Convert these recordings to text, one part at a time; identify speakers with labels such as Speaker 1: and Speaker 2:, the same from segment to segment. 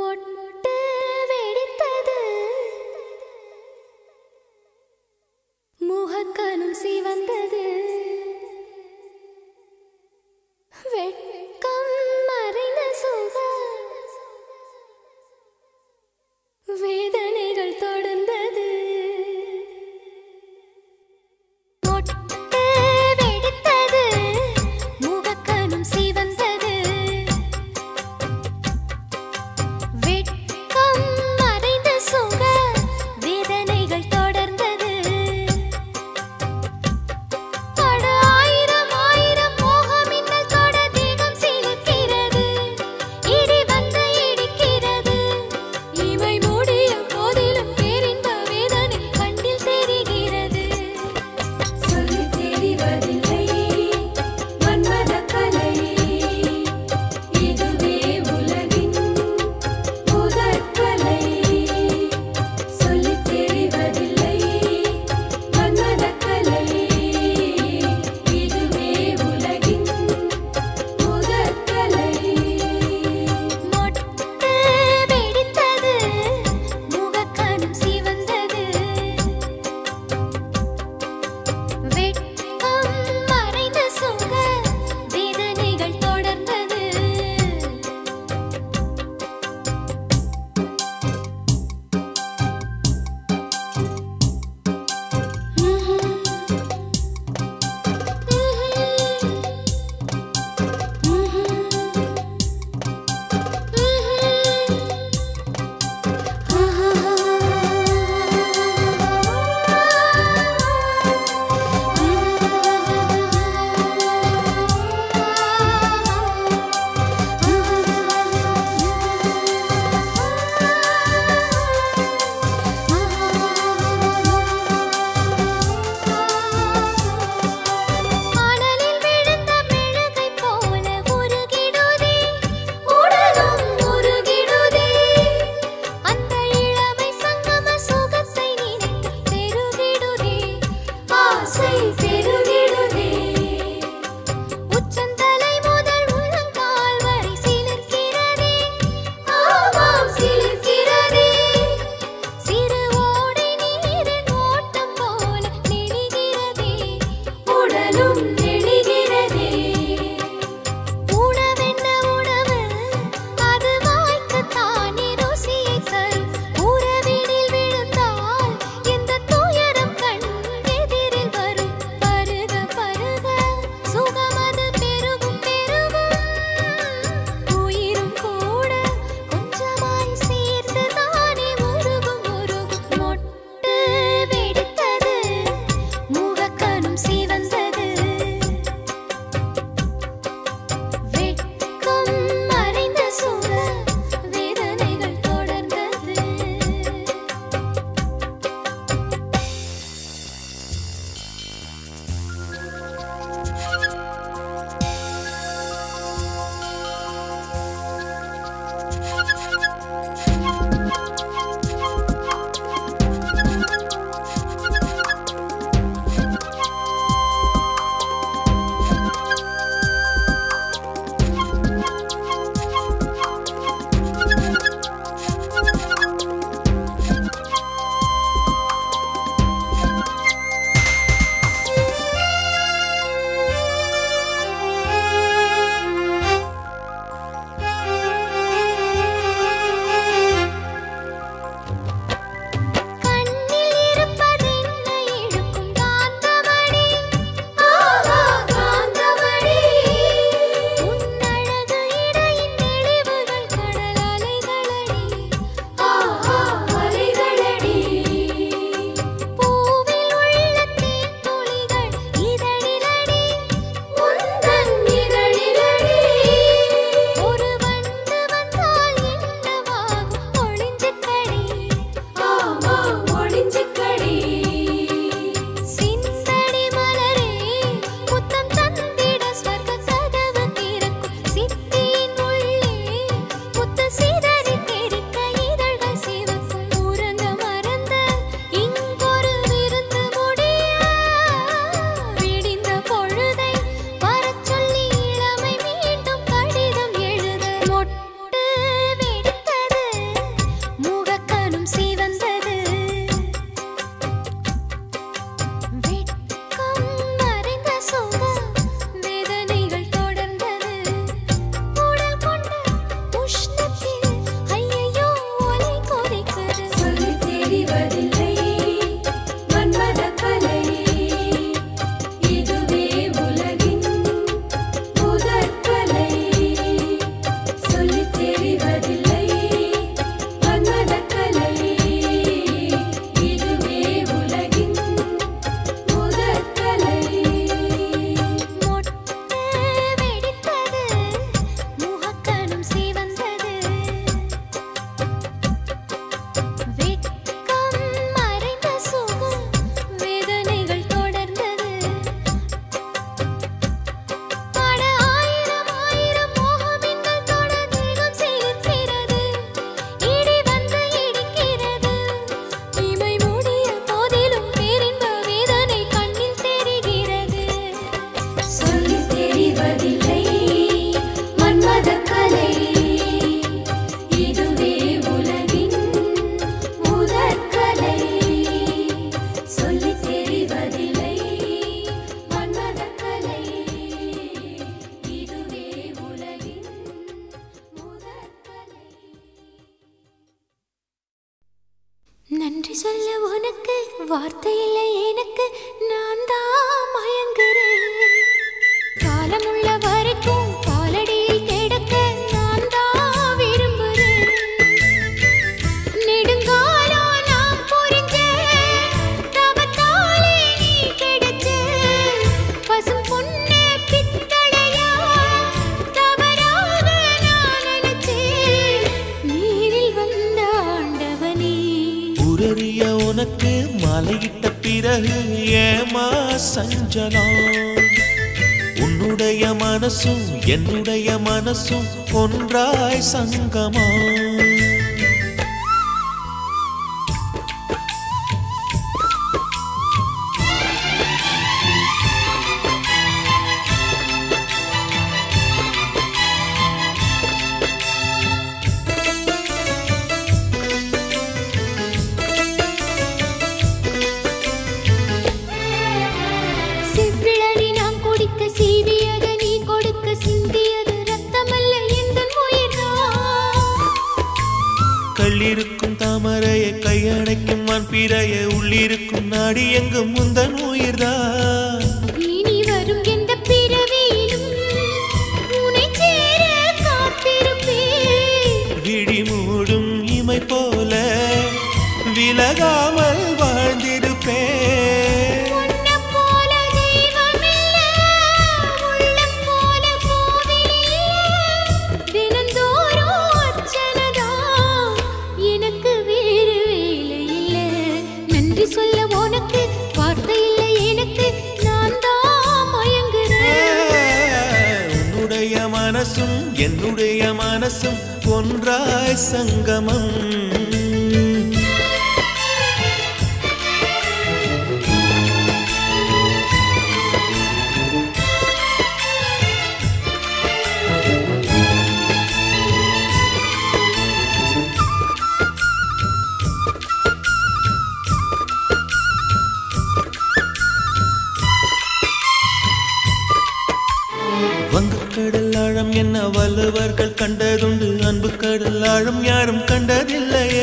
Speaker 1: மொட்டு வெடித்தது முகக்கனும் சிவந்தது வெட்கம் மறைந்த சுக வேதனைகள் தொடர்ந்தது மொட்டு வெடித்தது முகக்கனும் சிவந்தது வெட்கம் நன்றி சொல்ல உனக்கு வார்த்தை இல்லை எனக்கு நான் தான் மயங்குறேன் காலமுள்ள வரைக்கும் காலடியில் கிடக்க நான் தான் விரும்புறேன் நெடுங்காலம் நான் புரிஞ்ச தவத்தாலே நீ கிடைச்ச பசும் பொண்ணு பித்தளையா தவறாக நான் நினைச்சேன் நீரில் வந்த ஆண்டவனே
Speaker 2: உரறிய உனக்கு மலையிட்ட பிறகு ஏமா சஞ்சலம் உன்னுடைய மனசும் என்னுடைய மனசும் ஒன்றாய் சங்கமா
Speaker 1: செவ்விழலி நாம் குடிக்க சீவியத நீ கொடுக்க சிந்தியது ரத்தமல்ல எந்தன் உயிர்தான்
Speaker 2: கள்ளிருக்கும் தாமரையை கையடைக்கும் வான்பிறைய உள்ளிருக்கும் நாடி எங்கும் முந்தன் உயிர்தான்
Speaker 1: இனி வரும் எந்த பிறவியிலும் உன்னை சேர காத்திருப்பேன்
Speaker 2: விழி மூடும் இமை போல விலகாமல் வாழ்ந்திருப்பேன்
Speaker 1: உன்னைப் போல தெய்வமில்ல, உள்ளம் போல கோவிலில்ல. தினந்தோறும் அர்ச்சனைதான், எனக்கு வேறு வேலை இல்ல. நன்றி சொல்ல உனக்கு வார்த்தை இல்லை எனக்கு நான் தான் மயங்குறேன்
Speaker 2: உன்னுடைய மனசும் என்னுடைய மனசும் ஒன்றாய் சங்கமம் வங்கக்கடல் ஆழம் என்ன வள்ளுவர்கள் கண்டதுண்டு அன்பு கடல் ஆழம் யாரும் கண்டதில்லையே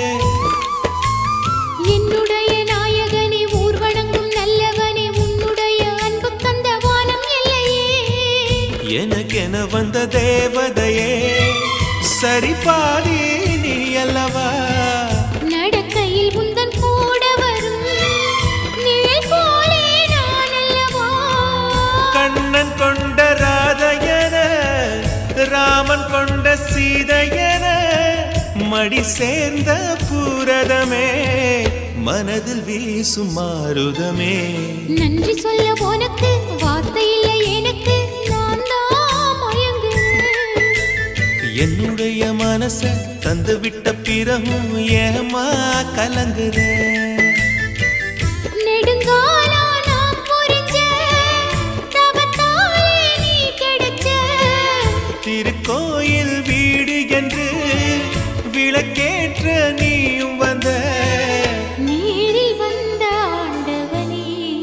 Speaker 1: என்னுடைய நாயகனே ஊர் வணங்கும் நல்லவனே உன்னுடைய அன்பு கந்த வானம் இல்லையே
Speaker 2: எனக்கென வந்த தேவதையே சரி பாதி நீ அல்லவா
Speaker 1: நடக்கையில் உந்தன் கூட வரும் நிழல் போலே நான் அல்லவா
Speaker 2: கண்ணன் கொண்ட ராதையன ராமன் கொண்ட சீதையன மடி சேர்ந்த பூரதமே மனதில் வீசும் மாருதமே
Speaker 1: நன்றி சொல்ல உனக்கு வார்த்தை இல்லை எனக்கு நான் தான் மயங்குறேன்
Speaker 2: என்னுடைய மனச தந்து விட்ட பிறகும் ஏமா கலங்குறேன்
Speaker 1: நெடுங்காலம் நான் புரிஞ்ச தவத்தாலே நீ கிடைச்ச
Speaker 2: திருக்கோயில் வீடு என்று விளக்கேற்ற நீயும் வந்த
Speaker 1: நீரில் வந்த ஆண்டவனே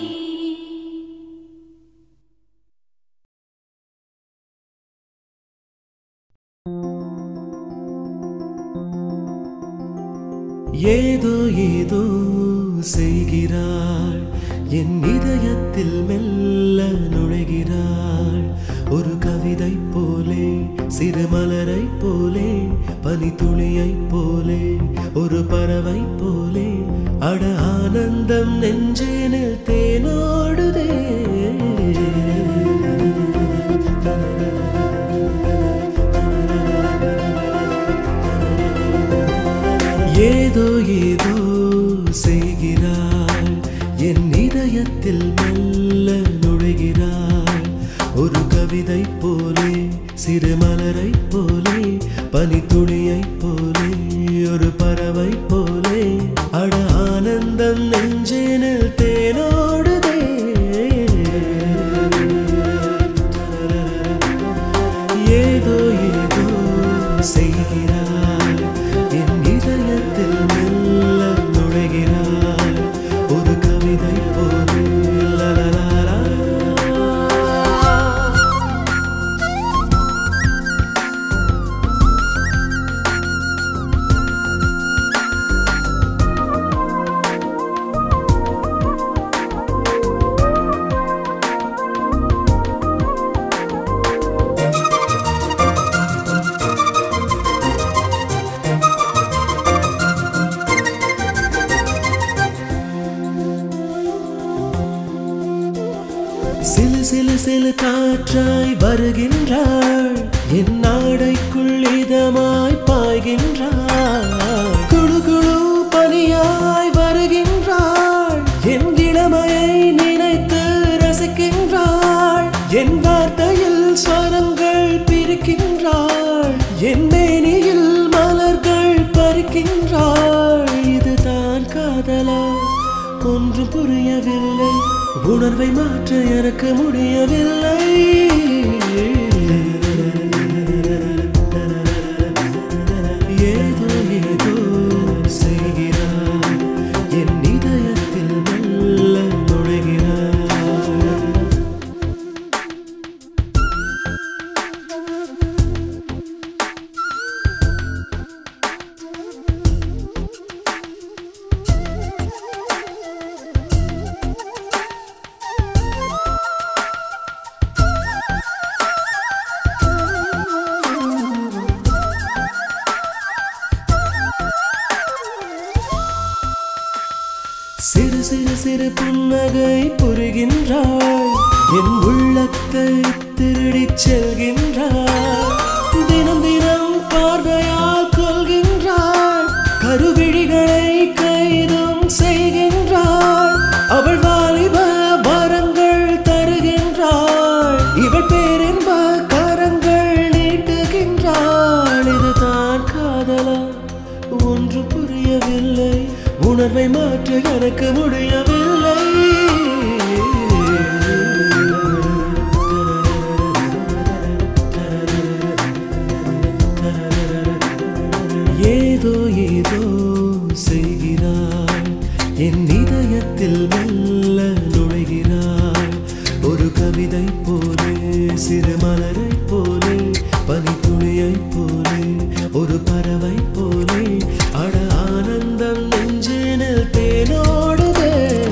Speaker 3: ஏதோ ஏதோ செய்கிறாள் என் இதயத்தில் மெல்ல நுழைகிறாள் ஒரு கவிதை போலே சிறுமலரை போலே பனித்துளியை போலே ஒரு பறவை போலே அட ஆனந்தம் நெஞ்சினில் தேனோடுதே ஏதோ ஏதோ செய்கிறாள் என் இதயத்தில் மெல்ல நுழைகிறாள் ஒரு கவிதை போலே சிறு மலரை போலே பனித்துளியை போலே ஒரு பறவை போலே அட ஆனந்தம் நெஞ்சினில் தேனோடுதே ஏதோ ஏதோ செய்கிறாய் என் இதயத்தில் மெல்ல சிலு காற்றாய் வருகின்றாள் என் நாடைக்குள் இதமாய் பாய்கின்றாள் குழு குழு பனியாய் வருகின்றாள் என் இளமையை நினைத்து ரசிக்கின்றாள் என் வார்த்தையில் ஸ்வரங்கள் பிரிக்கின்றாள் என் மேனியில் மலர்கள் பறிக்கின்றாள் இதுதான் காதலா ஒன்றும் புரியவில்லை உணர்வை மாற்ற எனக்கு முடியவில்லை ஏதோ ஏதோ செய்கிறார் என் இதயத்தில் மெல்ல நுழைகிறார் சிறு சிறு சிறு புன்னகை புரிகின்றாள் என் உள்ளத்தை திருடிச் செல்கின்றாள் தினம் தினம் பார்வையால் கொள்கின்றாள் கருவிழிகளை கைதும் செய்கின்றாள் அவள் வாலிப வரங்கள் தருகின்றாள் இவள் பேரின்ப கரங்கள் நீட்டுகின்றாள் இதுதான் காதலா ஒன்று புரியவில்லை உணர்வை மாற்ற எனக்கு முடியவில்லை ஏதோ ஏதோ செய்கிறாள் என் இதயத்தில் மெல்ல நுழைகிறாள் ஒரு கவிதை போலே சிறு மலரை போலே பனித்துளியை போலே ஒரு பறவை போலே அட ஆனந்தம் நெஞ்சினில் தேனோடுதே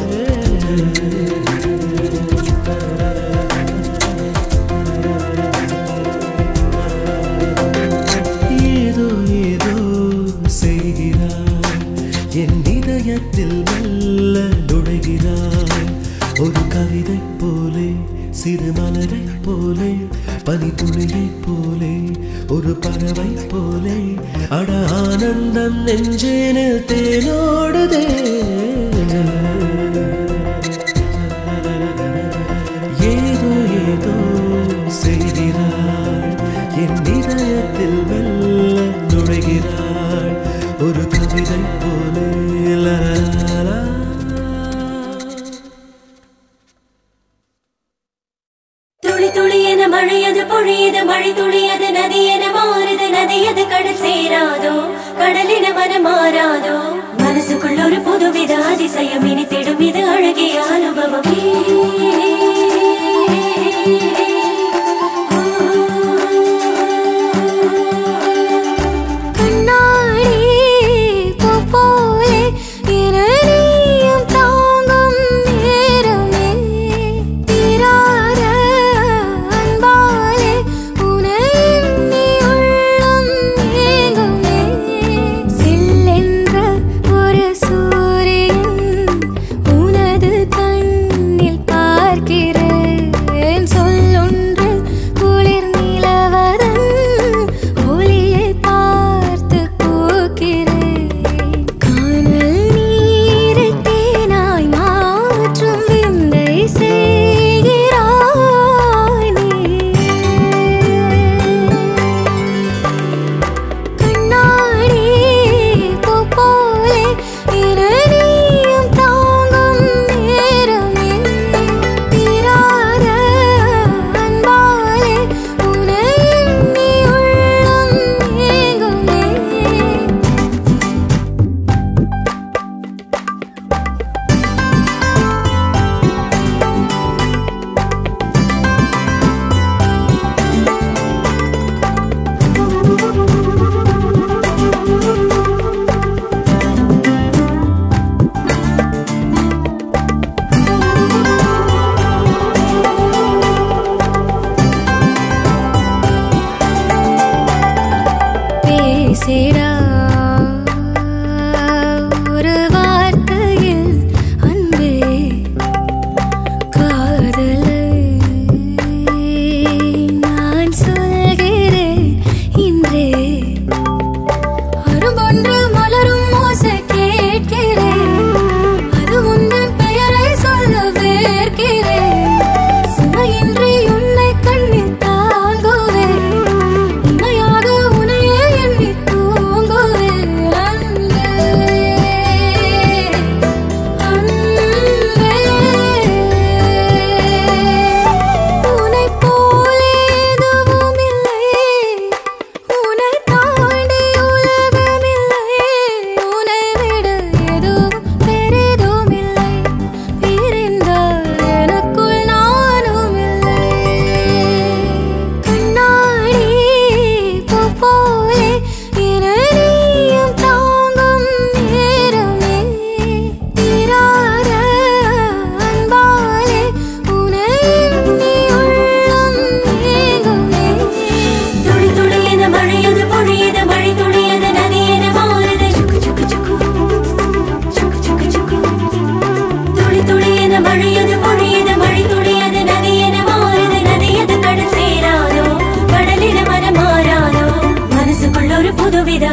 Speaker 3: ஏதோ ஏதோ செய்கிறாய் என் இதயத்தில் மெல்ல நுழைகிறாய் ஒரு கவிதை போலே சிறு மலரை போலே பனித்துளியை போலே ஒரு பறவை போலே அட ஆனந்தம் நெஞ்சினில் தேனோடுதே ஏதோ ஏதோ செய்கிறாள் என் இதயத்தில் மெல்ல நுழைகிறாள் ஒரு கவிதை போலே லலலா.
Speaker 4: துளி துளி என மழையது பொழியது மழை துளியது நதி என மாறுது நதியது கடல் சேராதோ கடலின மனம் மாறாதோ மனசுக்குள்ள ஒரு புதுவித அதிசயம் இனித்திடும் இது அழகிய அனுபவமே
Speaker 1: கண்ணாடி பூப்போலே இனநீயும் தாங்கும் நேரமே தீராத அன்பாலே உனை எண்ணி உள்ளம் ஏங்குமே சில்லென்ற ஒரு சூரியன் உனது கண்ணில் பார்க்கிறேன்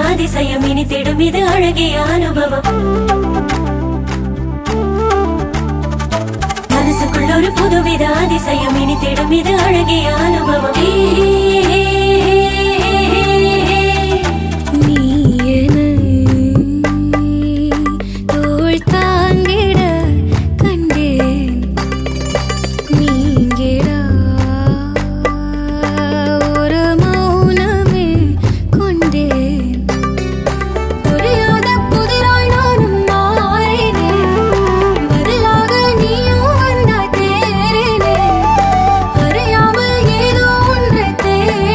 Speaker 4: அதிசயம் இனி தேடும் இது அழகிய அனுபவம் மனசுக்குள்ள ஒரு புதுவித அதிசயம் இனி தேடும் இது அழகிய அனுபவம்
Speaker 1: நீ என்னை தோள் தாங்கிட கண்டேன் நீங்கிட ஒரு மௌனமே கொண்டேன் புரியாத புதிராய் நானும் மாறினேன் பதிலாக நீயும் வந்தாய் தேறினேன் அறியாமல் ஏதோ ஒன்றை தேடினேன்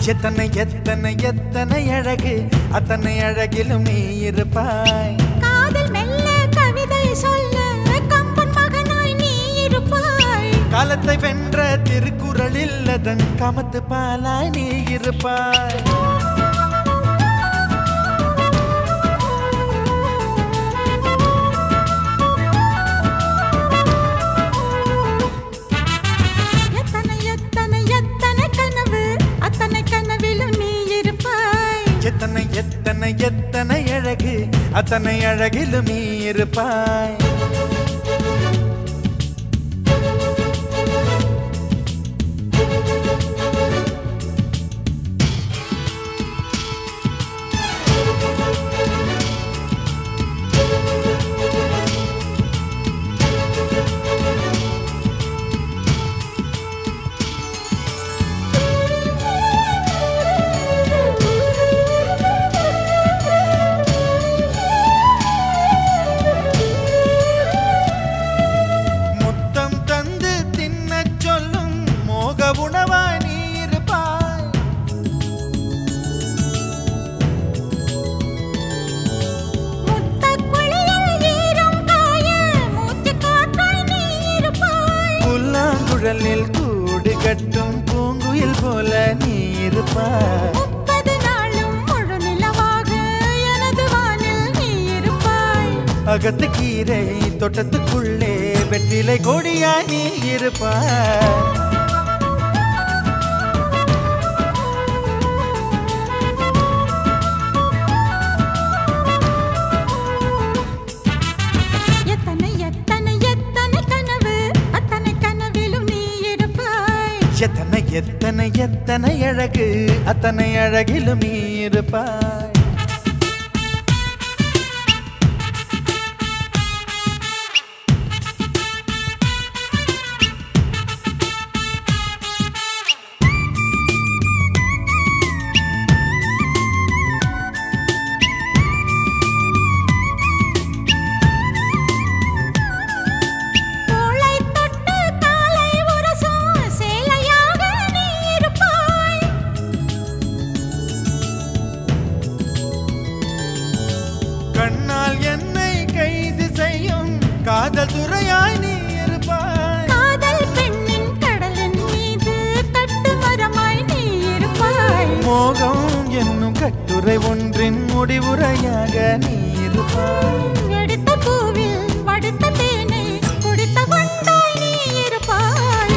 Speaker 5: எத்தனை எத்தனை எத்தனை அழகு அத்தனை அழகிலும் நீ இருப்பாய்
Speaker 1: காதல் மெல்ல கவிதை சொல்ல கம்பன் மகனாய் நீ இருப்பாய்
Speaker 5: காலத்தை வென்ற திருக்குறளில் அதன் கமத்து பாலாய் நீ இருப்பாய்
Speaker 1: எத்தனை எத்தனை எத்தனை கனவு அத்தனை கனவிலும் நீ இருப்பாய்
Speaker 5: எத்தனை எத்தனை எத்தனை அழகு அத்தனை அழகிலும் நீ இருப்பாய் முத்தம் தந்து தின்னச் சொல்லும் மோக உணவாய் நீ இருப்பாய்
Speaker 1: முத்தக் குளியல் ஈரம் காய மூச்சுக் காற்றாய் நீ இருப்பாய்
Speaker 5: புல்லாங்குழலில் கூடு கட்டும் பூங்குயில் போல நீ இருப்பாய்
Speaker 1: முப்பது நாளும் முழு நிலவாக எனது வானில் நீ இருப்பாய்
Speaker 5: அகத்து கீரை தோட்டத்துக்குள்ளே வெற்றிலை கொடியாய் நீ இருப்பாய்
Speaker 1: எத்தனை எத்தனை எத்தனை கனவு அத்தனை கனவிலும் நீ இருப்பாய்
Speaker 5: எத்தனை எத்தனை எத்தனை அழகு அத்தனை அழகிலும் நீ இருப்பாய்
Speaker 1: தோளை தொட்டு காலை உரசும் சேலையாக நீ இருப்பாய்
Speaker 5: கண்ணால் என்னை கைது செய்யும் காதல் துறையாய் நீ இருப்பாய்
Speaker 1: காதல் பெண்ணின் கடலின் மீது கட்டுமரமாய் நீ இருப்பாய்
Speaker 5: மோகம் என்னும் கட்டுரை ஒன்றின் முடிவுரையாக நீ இருப்பாய்
Speaker 1: எடுத்த பூவில் வடுத்த தேனை குடித்த வண்டாய் நீ இருப்பாய்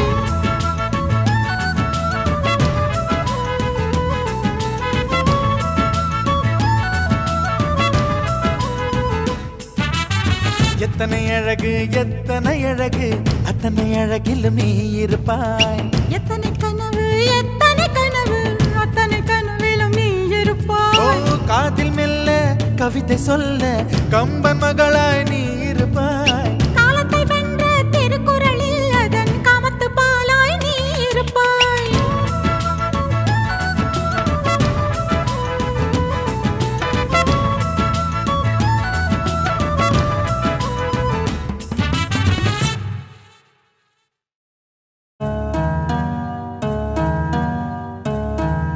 Speaker 5: எத்தனை அழகு எத்தனை அழகு அத்தனை அழகிலும் நீ இருப்பாய்
Speaker 1: எத்தனை கனவு எத்தனை கனவு அத்தனை கனவிலும் நீ
Speaker 5: ஓ
Speaker 1: இருப்பாய்
Speaker 5: காதில் மெல்ல கவிதை சொல்ல கம்பன் மகளாய் நீ இருப்பாய்
Speaker 1: காலத்தை வென்ற திருக்குறளில் அதன் காமத்து பாலாய் நீ இருப்பாய்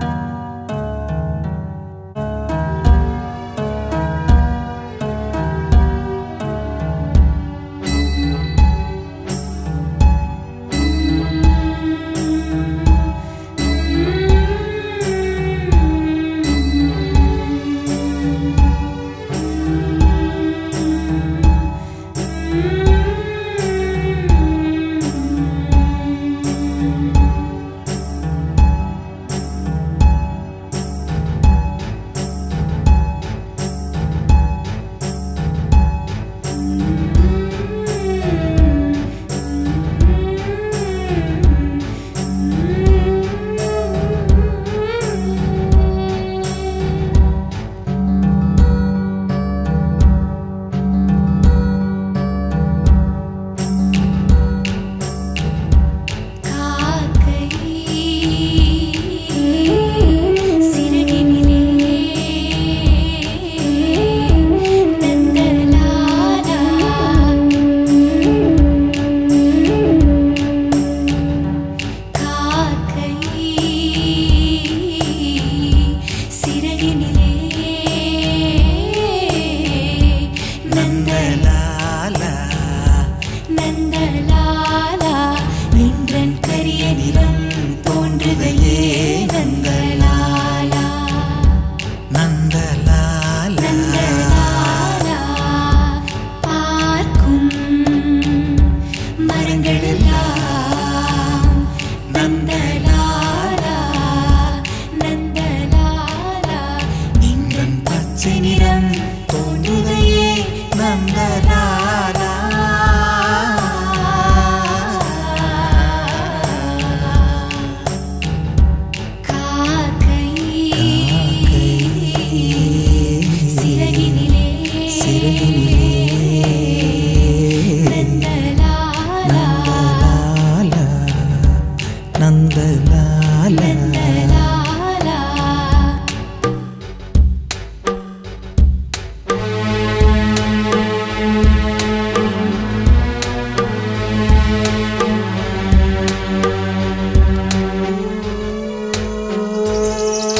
Speaker 5: எத்தனை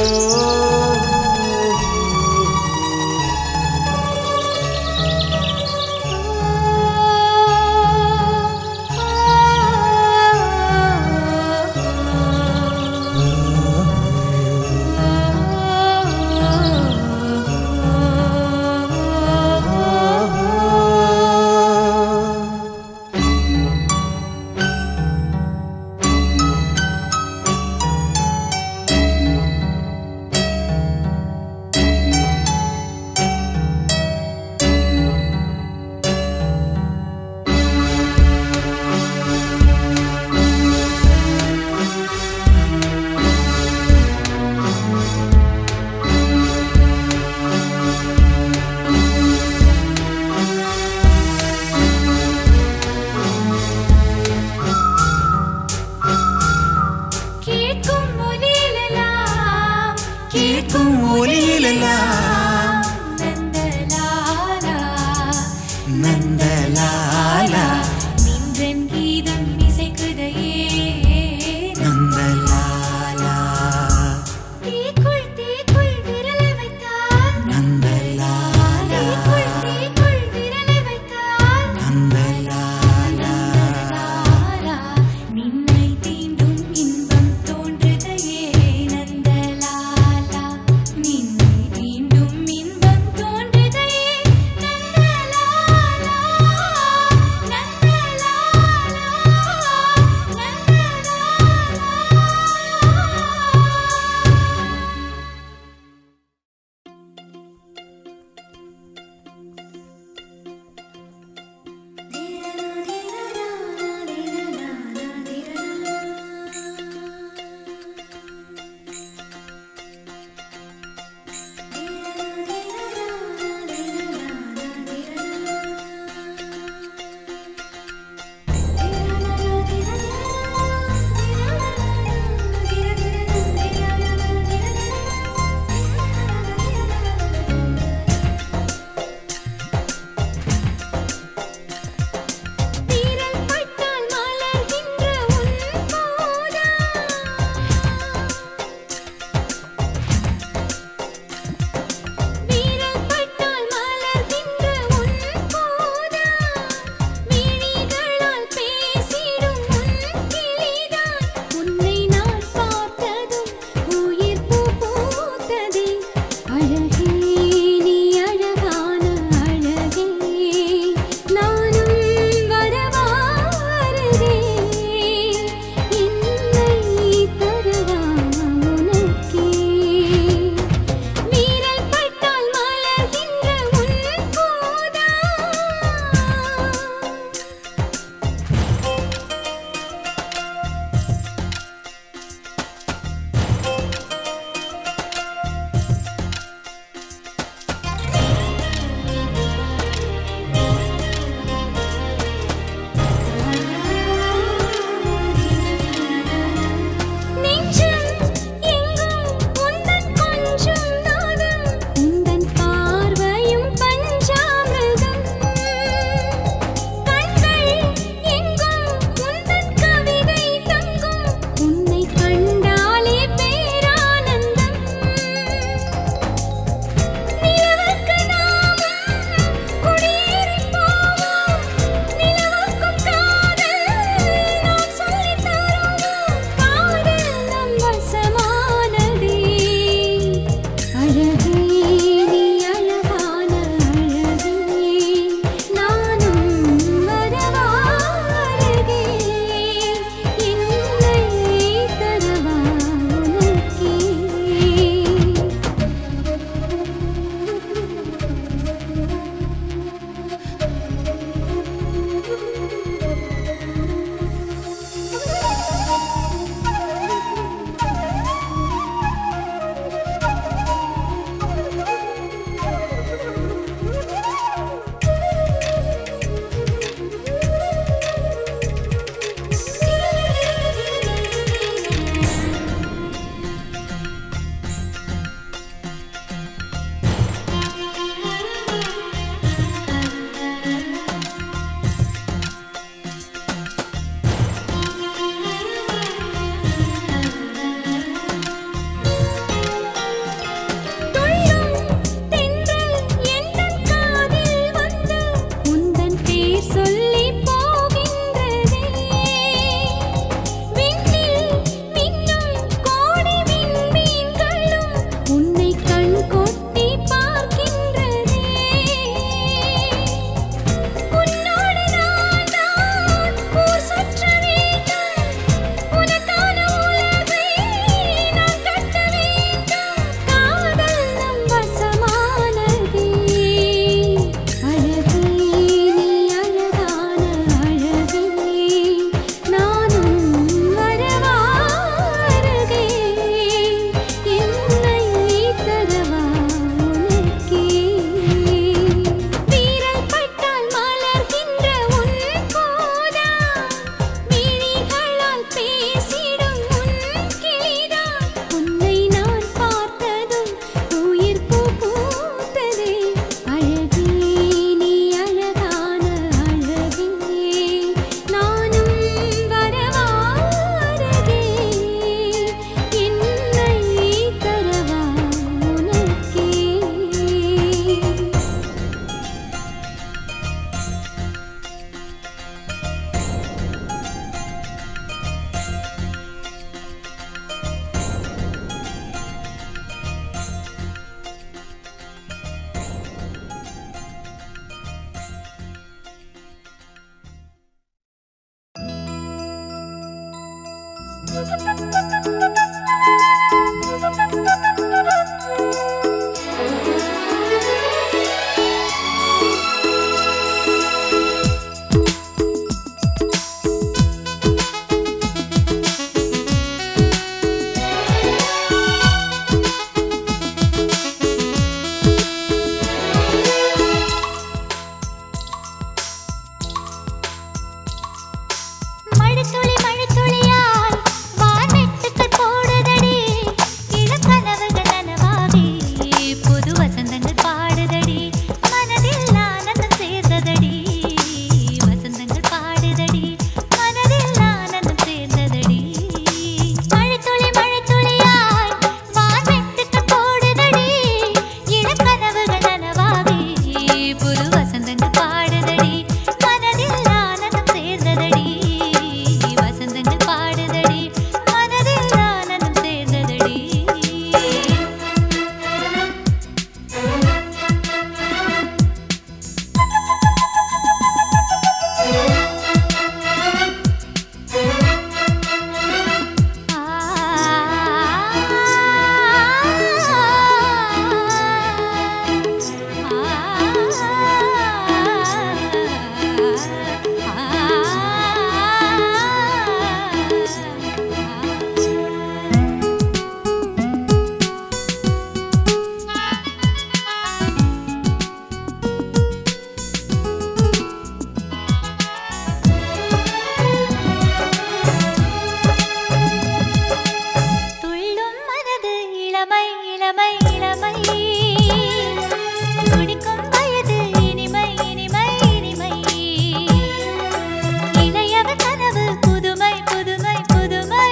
Speaker 1: கேட்கும் ஒலியிலெல்லாம்
Speaker 2: கேட்கும் ஒலியிலெல்லாம்
Speaker 1: நந்தலாலா
Speaker 2: நந்தலாலா
Speaker 1: நின்றன் கீதம் இசைக்குதையே
Speaker 2: நந்தலாலா
Speaker 1: தீக்குள் தீக்குள் விரலை வைத்தால்
Speaker 2: நந்தலாலா
Speaker 1: தீக்குள் தீக்குள் விரலை வைத்தால்
Speaker 2: நந்தலாலா
Speaker 1: நந்தலாலா நின்னை தீண்டும் இன்பம் தோன்றுதையே நந்தலாலா நின்னை தீண்டும் மழைத்துளி மழைத்துளியாய் வான்வெட்டுக்கள் போடுதடி இளம் கனவுகள் நனவாகி புது வசந்தங்கள் பாடுதடி மனதில் ஆனந்தம் சேர்ந்ததடி வசந்தங்கள் பாடுதடி மனதில் ஆனந்தம் சேர்ந்ததடி மழைத்துளி மழைத்துளியாய் வான்வெட்டுக்கள் போடுதடி இளம் கனவுகள் நனவாகி புது வசந்தங்கள் பாடுதடி மனதில் ஆனந்தம் சேர்ந்ததடி வசந்தங்கள் பாடுதடி மனதில் ஆனந்தம் சேர்ந்ததடி துள்ளும் மனது இளமை இளமை இளமை துடிக்கும் வயது இனிமை இனிமை இனிமை இளையவர் கனவு புதுமை புதுமை புதுமை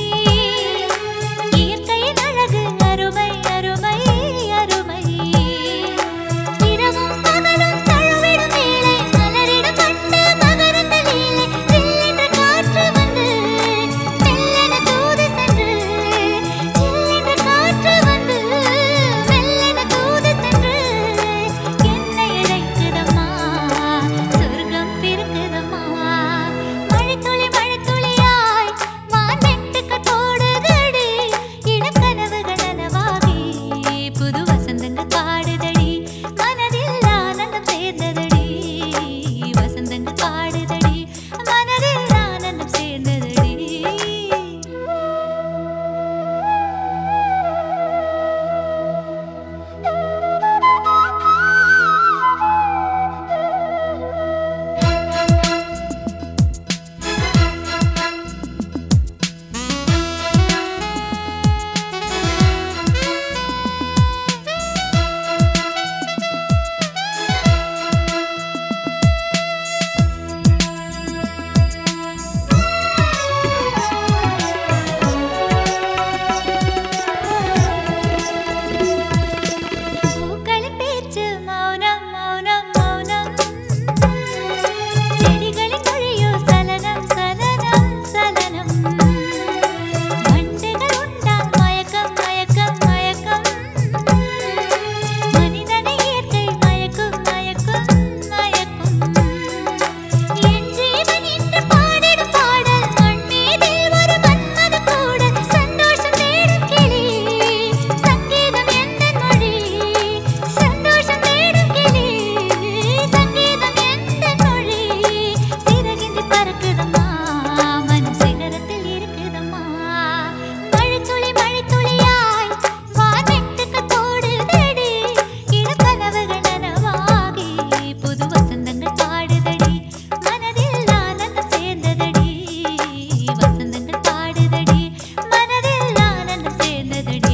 Speaker 1: இயற்கையின் அழகு அருமை அருமை அருமை இரவும் பகலும் தழுவிடும் வேளை மலரிடம் கண்டு மகரந்த லீலை சில்லென்ற காற்று வந்து மெல்லென தூது சென்று சில்லென்ற காற்று வந்து மெல்லென தூது சென்று என்னை அழைக்குதம்மா சொர்க்கம் பிறக்குதம்மா மழைத்துளி மழைத்துளியாய் வான்வெட்டுக்கள் போடுதடி இளம் கனவுகள் நனவாகி புது வசந்தங்கள் பாடுதடி மனதில் ஆனந்தம் சேர்ந்ததடி வசந்தங்கள் பாடுதடி மனதில் ஆனந்தம் சேர்ந்ததடி பூக்களின் பேச்சு மௌனம் மௌனம் மௌனம் செடிகளின் மொழியோ சலனம் சலனம் சலனம் வண்டுகள் உண்டால் மயக்கம் மயக்கம் மயக்கம் மனிதனை இயற்கை மயக்கும் மயக்கும் மயக்கும் என் ஜீவன் இன்று பாடிடும் பாடல் மண் மீதில் ஒரு மன்மத கூடல் சந்தோஷம் தேடும் கிளி சங்கீதம் எந்த மொழி சந்தோஷம் தேடும் கிளி சங்கீதம் எந்த மொழி சிறகின்றி பறக்குதம்மா மனம் சிகரத்தில் இருக்குதம்மா மழைத்துளி மழைத்துளியாய் வானெட்டுக்கள் போடுதடி இளக்கனவுகள் நனவாகி புது வசந்தங்கள் பாடுதடி மனதில் ஆனந்தம் சேர்ந்ததடி வசந்தங்கள் பாடுதடி மனதில் ஆனந்தம் சேர்ந்ததடி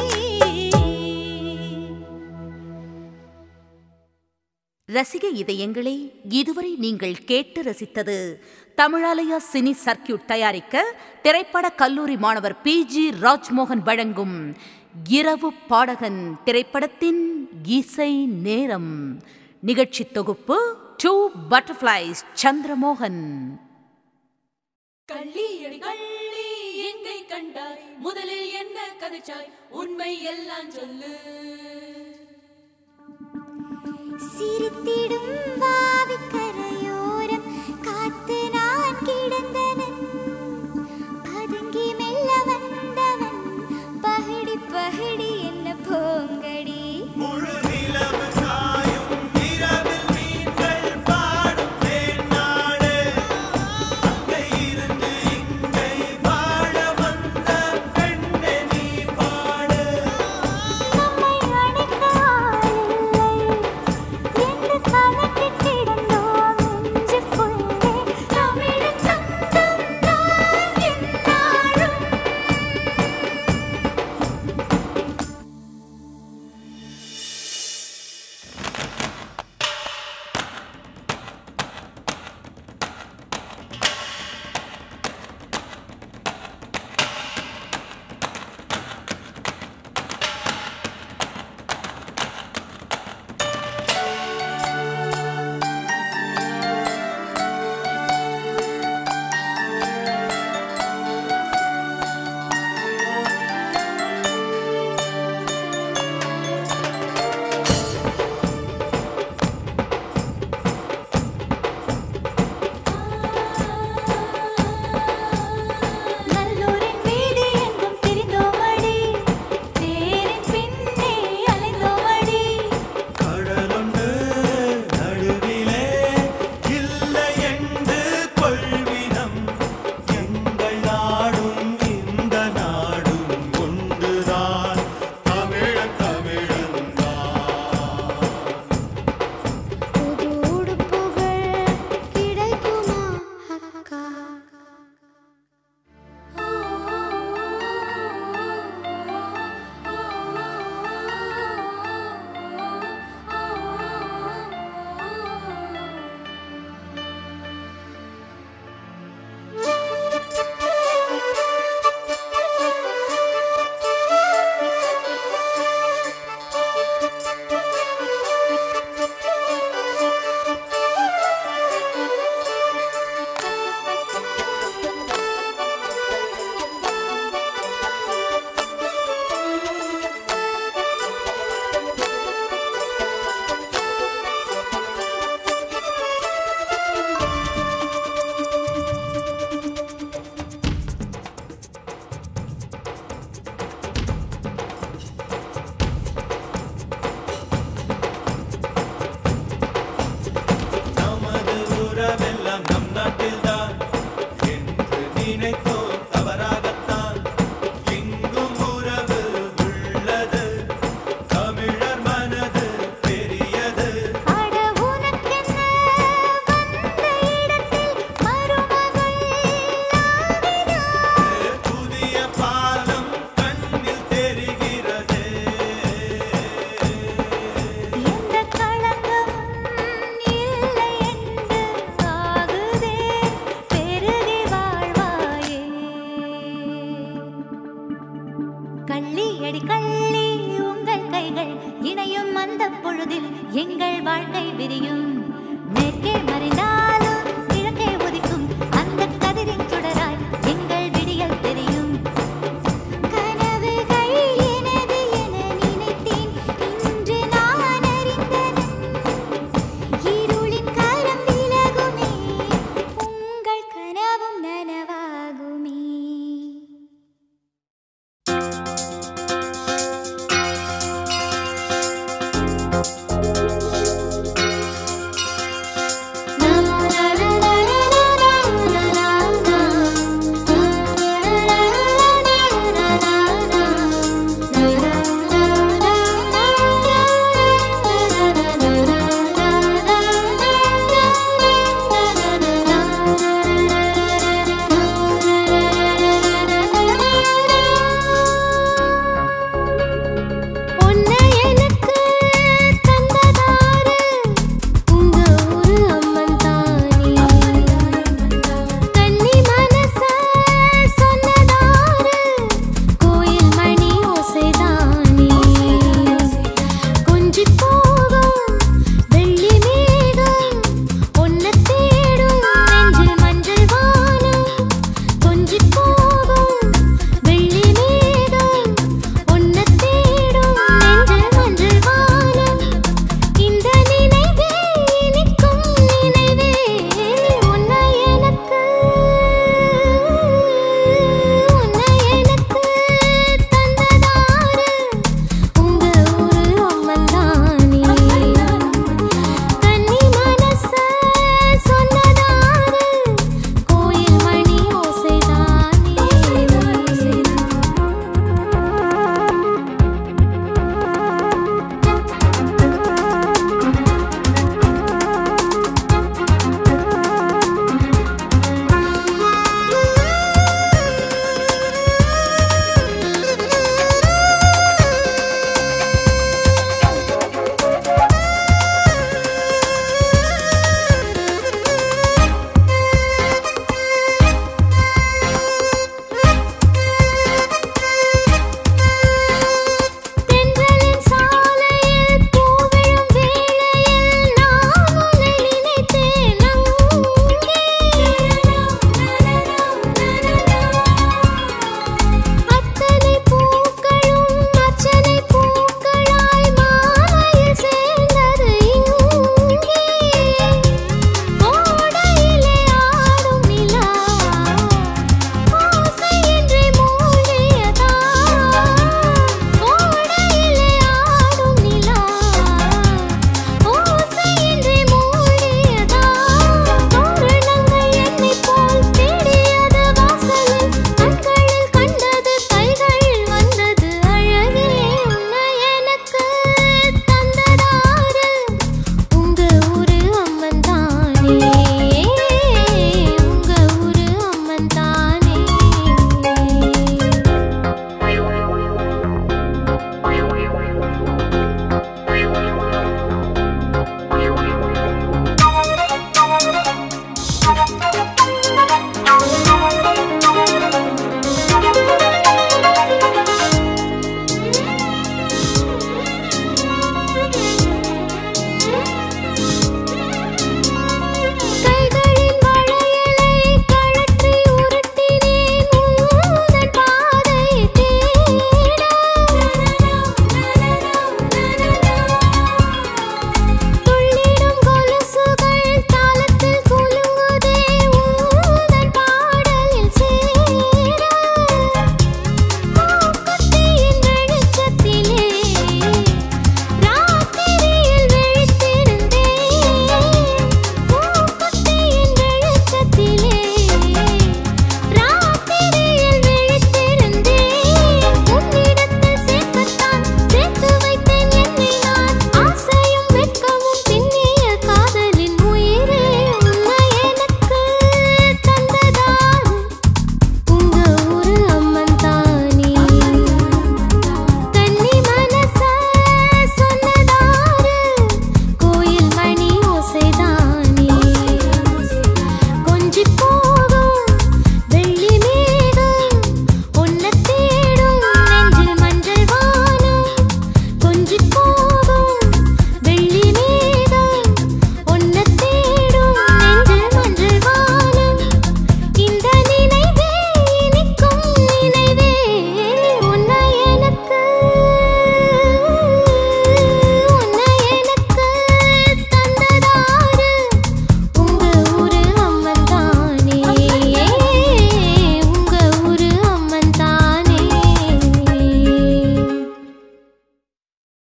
Speaker 6: ரசிக இதயங்களே இதுவரை நீங்கள் கேட்டு ரசித்தது தமிழாலயா சினி சர்க்கியூட் தயாரிக்க திரைப்பட கல்லூரி மாணவர் பி ஜி ராஜ்மோகன் வழங்கும் இரவு பாடகன் திரைப்படத்தின் இசை நேரம் நிகழ்ச்சி தொகுப்பு டூ பட்டர்ஃப்ளைஸ் சந்திரமோகன்
Speaker 7: கள்ளி அடி கள்ளி எங்கை கண்டாய் முதலில் என்ன கதைச்சாய் உண்மை எல்லாம் சொல்லு
Speaker 1: சிரித்திடும் வாவிக்கரையோரம் காத்து நான் கிடந்தனன் பதுங்கி மெல்ல
Speaker 8: அள்ளி உங்கள் கைகள் இணையும் அந்த பொழுதில் எங்கள் வாழ்க்கை விரியும்